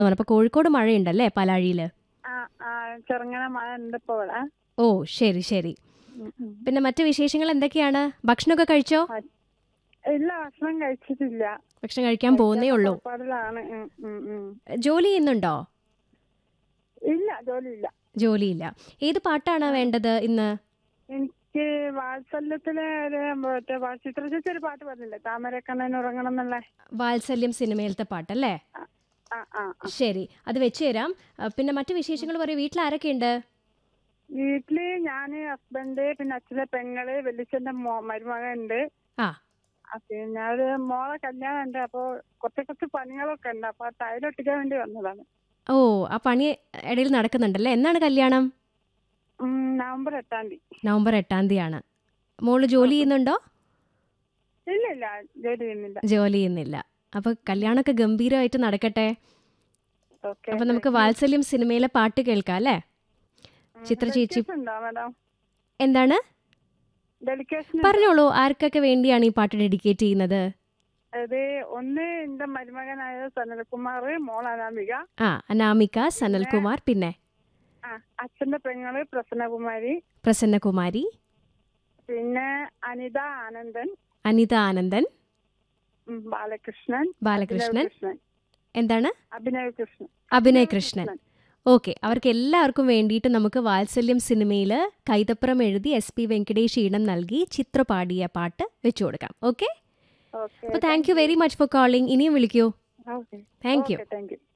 അപ്പൊ കോഴിക്കോട് മഴയുണ്ടല്ലേ പാലാഴിയില് ആ ആ ചെറുങ്ങനെ മഴ ഉണ്ട് ഇപ്പൊ ഇവിടെ ഓ ശരി ശരി ഉം, ഉം. പിന്നെ മറ്റു വിശേഷങ്ങൾ എന്തൊക്കെയാണ് ഭക്ഷണമൊക്കെ കഴിച്ചോ ഇല്ല ഭക്ഷണം കഴിച്ചിട്ടില്ല ഭക്ഷണം കഴിക്കാൻ പോകുന്നേ ഉള്ളൂ പുറപ്പാടിലാണ് ഉം, ഉം, ഉം. ജോലി ചെയ്യുന്നുണ്ടോ ഇല്ല ജോലി ഇല്ല ജോലിയില്ല ഏത് പാട്ടാണ് വേണ്ടത് ഇന്ന് എനിക്ക് വാത്സല്യത്തിലെ ഒരു മറ്റേ വാ- ചിത്ര ചേച്ചി ഒരു പാട്ട് പറഞ്ഞില്ലേ താമരക്കണ്ണൻ ഉറങ്ങണം എന്നുള്ള വാത്സല്യം സിനിമയിലത്തെ പാട്ടല്ലേ ആ ആ ആ. ശരി അത് വെച്ച് തരാം ആ, പിന്നെ മറ്റു വിശേഷങ്ങൾ പറയും വീട്ടിൽ ആരൊക്കെ ഉണ്ട് വീട്ടില് ഞാന് ഹസ്ബൻഡ് പിന്നെ അച്ഛന്റെ പെങ്ങള് വെല്ലിച്ചന്റെ മോ മരുമകൻ ഉണ്ട് ആ ആ, പിന്നെ ഒരു മോളെ കല്യാണം ഉണ്ട് അപ്പൊ കുറച്ച് കുറച്ച് പണികളൊക്കെ ഉണ്ട് അപ്പൊ ആ ടൈലൊട്ടിക്കാൻ വേണ്ടി വന്നതാണ് ഓ ആ പണി ഇടയിൽ നടക്കുന്നുണ്ടല്ലേ എന്നാണ് കല്യാണം ഉം, നവംബർ എട്ടാം തീയതി നവംബർ എട്ടാം തീയതിയാണ് മോള് ജോലി ചെയ്യുന്നുണ്ടോ ഇല്ല ഇല്ല ജോലി ചെയ്യുന്നില്ല ജോലി ചെയ്യുന്നില്ല അപ്പൊ കല്യാണമൊക്കെ ഗംഭീരമായിട്ട് നടക്കട്ടെ ഓക്കെ അപ്പൊ നമുക്ക് വാത്സല്യം സിനിമയിലെ പാട്ട് കേൾക്കാം അല്ലേ ചിത്ര ചേച്ചി- ഉണ്ടോ മാഡം എന്താണ് ഡെലിക്കേഷൻ പറഞ്ഞോളൂ ആർക്കൊക്കെ വേണ്ടിയാണ് ഈ പാട്ട് ഡെഡിക്കേറ്റ് ചെയ്യുന്നത് അത് ഒന്ന് എന്റെ മരുമകനായ സനൽകുമാർ മോൾ അനാമിക ആ അനാമിക സനൽകുമാർ പിന്നെ ആ അച്ഛന്റെ പെങ്ങള് പ്രസന്നകുമാരി പ്രസന്നകുമാരി പിന്നെ അനിത ആനന്ദൻ അനിത ആനന്ദൻ ഉം, ബാലകൃഷ്ണൻ ബാലകൃഷ്ണൻ അഭിനവ് കൃഷ്ണൻ എന്താണ് അഭിനവ് കൃഷ്ണൻ അഭിനയ് കൃഷ്ണൻ ഓക്കെ അവർക്ക് എല്ലാവർക്കും വേണ്ടിയിട്ട് നമുക്ക് വാത്സല്യം സിനിമയിൽ കൈതപ്പുറം എഴുതി എസ് പി വെങ്കടേഷ് ഈണം നൽകി ചിത്ര പാടിയ പാട്ട് വെച്ചു കൊടുക്കാം ഓക്കെ ഓക്കെ അപ്പോൾ thank you very much for calling ഇനിയും വിളിക്കൂ okay thank you thank U